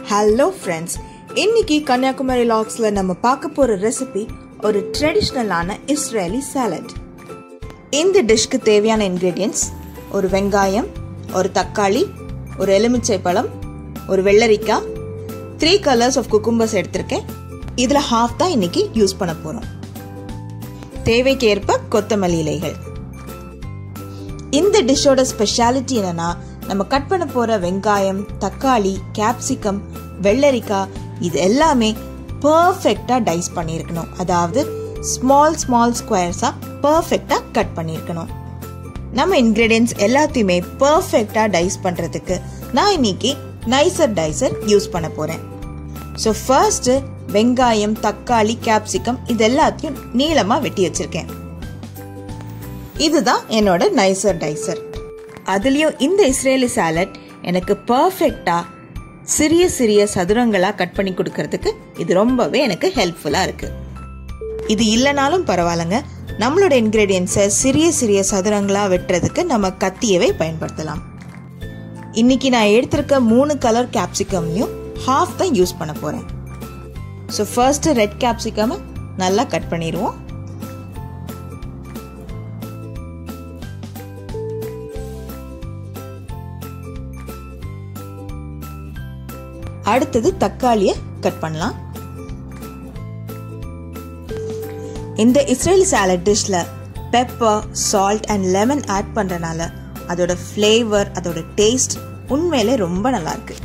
hello friends இன்னைக்கு கன்னியாகுமரி லாக்ஸில் நம்ம பார்க்க போகிற ரெசிபி ஒரு ட்ரெடிஷ்னலான இஸ்ரேலி சாலட் இந்த டிஷ்க்கு தேவையான இன்க்ரீடியன்ட்ஸ் ஒரு வெங்காயம் ஒரு தக்காளி ஒரு எலுமிச்சை பழம் ஒரு வெள்ளரிக்காய் த்ரீ கலர்ஸ் ஆஃப் குக்கும்பர்ஸ் எடுத்திருக்கேன் இதில் ஹாஃப் தான் இன்னைக்கு யூஸ் பண்ண போகிறோம் தேவைக்கேற்ப கொத்தமல்லி இலைகள் இந்த டிஷ்ஷோட ஸ்பெஷாலிட்டி என்னன்னா நம்ம கட் பண்ண போற வெங்காயம் தக்காளி கேப்சிகம் வெள்ளரிக்காய் இது எல்லாமே பர்ஃபெக்டா டைஸ் பண்ணியிருக்கணும் அதாவது ஸ்மால் ஸ்மால் ஸ்கொயர்ஸா பர்ஃபெக்டா கட் பண்ணியிருக்கணும் நம்ம இன்கிரீடியன்ஸ் எல்லாத்தையுமே பர்ஃபெக்டா டைஸ் பண்றதுக்கு நான் இன்னைக்கு நைசர் டைசர் யூஸ் பண்ண போறேன் ஸோ ஃபர்ஸ்ட் வெங்காயம் தக்காளி கேப்சிகம் இது எல்லாத்தையும் நீளமா வெட்டி வச்சிருக்கேன் இதுதான் என்னோட நைசர் டைசர் அதுலேயும் இந்த இஸ்ரேலி சாலட் எனக்கு பர்ஃபெக்டாக சிறிய சிறிய சதுரங்களாக கட் பண்ணி கொடுக்கறதுக்கு இது ரொம்பவே எனக்கு ஹெல்ப்ஃபுல்லாக இருக்குது இது இல்லைனாலும் பரவாயில்லைங்க நம்மளோட இன்க்ரீடியன்ஸை சிறிய சிறிய சதுரங்களாக வெட்டுறதுக்கு நம்ம கத்தியவை பயன்படுத்தலாம் இன்னைக்கு நான் எடுத்திருக்க மூணு கலர் கேப்சிகம்லையும் ஹாஃப் தான் யூஸ் பண்ண போகிறேன் ஸோ ஃபர்ஸ்ட் ரெட் கேப்சிகமை நல்லா கட் பண்ணிடுவோம் அடுத்தது தக்காளியை கட் பண்ணலாம் இந்த இஸ்ரேல் சாலட் டிஷ்ல pepper salt and lemon add பண்றனால அதோட ஃப்ளேவர் அதோட டேஸ்ட் உண்மையிலே ரொம்ப நல்லா இருக்கு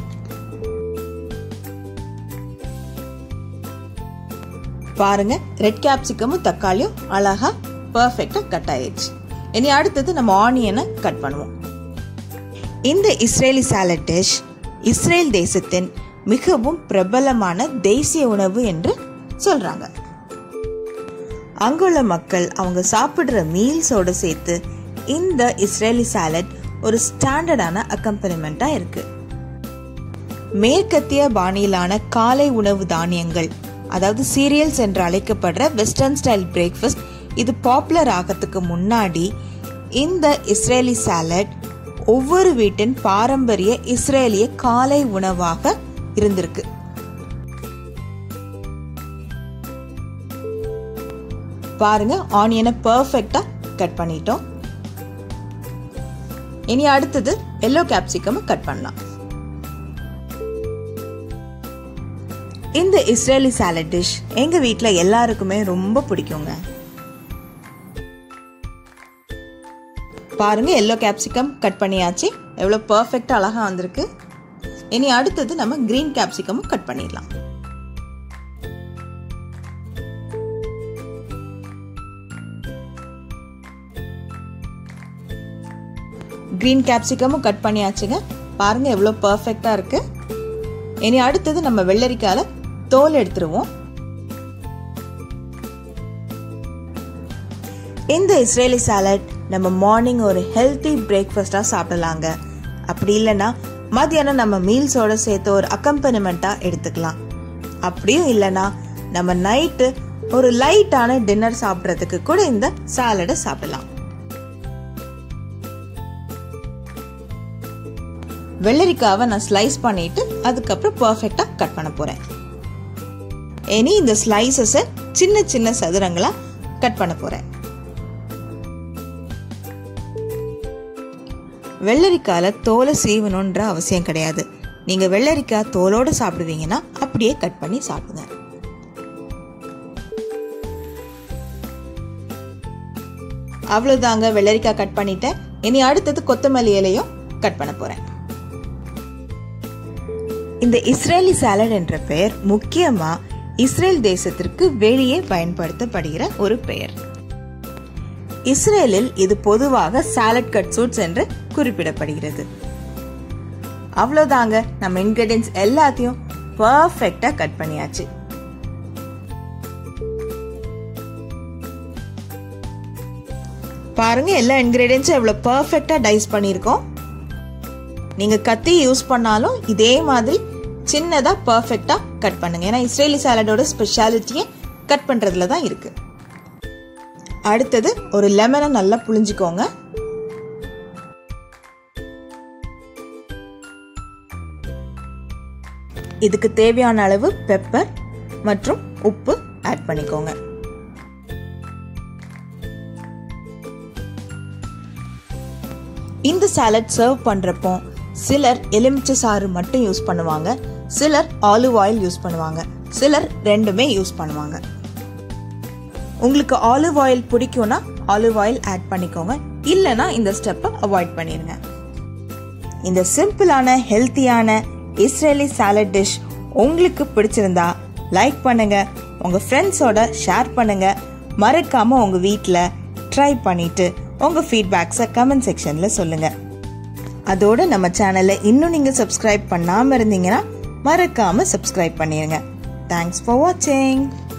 பாருங்க ரெட் கேப்சிகமும் தக்காளியும் அழகா பர்ஃபெக்டா கட் ஆயிடுச்சு இனி அடுத்தது நம்ம ஆனியனை கட் பண்ணுவோம் இந்த இஸ்ரேலி சாலட் டிஷ் இஸ்ரேல் தேசத்தின் மிகவும் பிரபலமான தேசிய உணவு என்று சொல்றாங்க அங்குள்ள மக்கள் அவங்க சாப்பிடுற மீல்ஸோட சேர்த்து இந்த இஸ்ரேலி சாலட் ஒரு ஸ்டாண்டர்டான அக்கம்பனிமெண்டா இருக்கு மேற்கத்திய பாணியிலான காலை உணவு தானியங்கள் அதாவது சீரியல்ஸ் என்று அழைக்கப்படுற வெஸ்டர்ன் ஸ்டைல் பிரேக்ஃபாஸ்ட் இது பாப்புலர் ஆகிறதுக்கு முன்னாடி இந்த இஸ்ரேலி சாலட் ஒவ்வொரு வீட்டின் பாரம்பரிய இஸ்ரேலிய காலை உணவாக இருந்திருக்கு பாருங்க ஆனியனை பர்ஃபெக்டா கட் பண்ணிட்டோம் இனி அடுத்தது எல்லோ கேப்சிகம் கட் பண்ணலாம் இந்த இஸ்ரேலி சாலட் டிஷ் எங்க வீட்டில் எல்லாருக்குமே ரொம்ப பிடிக்குங்க பாருங்க எல்லோ கேப்சிகம் கட் பண்ணியாச்சு எவ்வளோ பர்ஃபெக்டாக அழகாக வந்திருக்கு இனி அடுத்தது நம்ம கிரீன் கேப்சிகமும் கட் பண்ணிடலாம் கிரீன் கேப்சிகமும் கட் பண்ணியாச்சுங்க பாருங்க எவ்வளோ பர்ஃபெக்டாக இருக்கு இனி அடுத்தது நம்ம வெள்ளரிக்கால தோல் எடுத்துருவோம் இந்த இஸ்ரேலி சாலட் நம்ம மார்னிங் ஒரு ஹெல்த்தி பிரேக்ஃபாஸ்டாக சாப்பிடலாங்க அப்படி இல்லைன்னா மத்தியானம் நம்ம மீல்ஸோட சேர்த்து ஒரு அக்கம்பனிமெண்ட்டாக எடுத்துக்கலாம் அப்படியும் இல்லைன்னா நம்ம நைட்டு ஒரு லைட்டான டின்னர் சாப்பிட்றதுக்கு கூட இந்த சாலடை சாப்பிடலாம் வெள்ளரிக்காவை நான் ஸ்லைஸ் பண்ணிட்டு அதுக்கப்புறம் பர்ஃபெக்டாக கட் பண்ண போகிறேன் இனி இந்த ஸ்லைசஸை சின்ன சின்ன சதுரங்களாக கட் பண்ண போகிறேன் வெள்ளரிக்கால தோலை சீவணுன்ற அவசியம் கிடையாது நீங்க வெள்ளரிக்காய் தோலோட சாப்பிடுவீங்கன்னா அப்படியே கட் பண்ணி சாப்பிடுங்க அவ்வளவுதாங்க வெள்ளரிக்காய் கட் பண்ணிட்டேன் இனி அடுத்தது கொத்தமல்லி இலையும் கட் பண்ண போறேன் இந்த இஸ்ரேலி சாலட் என்ற பெயர் முக்கியமா இஸ்ரேல் தேசத்திற்கு வெளியே பயன்படுத்தப்படுகிற ஒரு பெயர் இஸ்ரேலில் இது பொதுவாக சாலட் கட் சூட்ஸ் என்று குறிப்பிடப்படுகிறது அவ்வளோதாங்க நம்ம இன்கிரீடியன்ஸ் எல்லாத்தையும் பர்ஃபெக்டா கட் பண்ணியாச்சு பாருங்க எல்லா இன்கிரீடியன்ஸும் எவ்வளவு பர்ஃபெக்டா டைஸ் பண்ணியிருக்கோம் நீங்க கத்தி யூஸ் பண்ணாலும் இதே மாதிரி சின்னதா பர்ஃபெக்டா கட் பண்ணுங்க ஏன்னா இஸ்ரேலி சாலடோட ஸ்பெஷாலிட்டியே கட் பண்றதுல தான் இருக்கு அடுத்தது ஒரு லெமனை நல்லா புழிஞ்சுக்கோங்க இதுக்கு தேவையான அளவு பெப்பர் மற்றும் உப்பு ஆட் பண்ணிக்கோங்க இந்த சாலட் சர்வ் பண்ணுறப்போ சிலர் எலுமிச்சை சாறு மட்டும் யூஸ் பண்ணுவாங்க சிலர் ஆலிவ் ஆயில் யூஸ் பண்ணுவாங்க சிலர் ரெண்டுமே யூஸ் பண்ணுவாங்க உங்களுக்கு ஆலிவ் ஆயில் பிடிக்கும்னா ஆலிவ் ஆயில் ஆட் பண்ணிக்கோங்க இல்லைனா இந்த ஸ்டெப்பை அவாய்ட் பண்ணிடுங்க இந்த சிம்பிளான ஹெல்த்தியான இஸ்ரேலி சாலட் டிஷ் உங்களுக்கு பிடிச்சிருந்தா லைக் பண்ணுங்க உங்க ஃப்ரெண்ட்ஸோட ஷேர் பண்ணுங்க மறக்காம உங்க வீட்டில் ட்ரை பண்ணிட்டு உங்க ஃபீட்பேக்ஸை கமெண்ட் செக்ஷன்ல சொல்லுங்க அதோட நம்ம சேனலை இன்னும் நீங்க சப்ஸ்கிரைப் பண்ணாம இருந்தீங்கன்னா மறக்காம சப்ஸ்கிரைப் பண்ணிருங்க தேங்க்ஸ் ஃபார் வாட்சிங்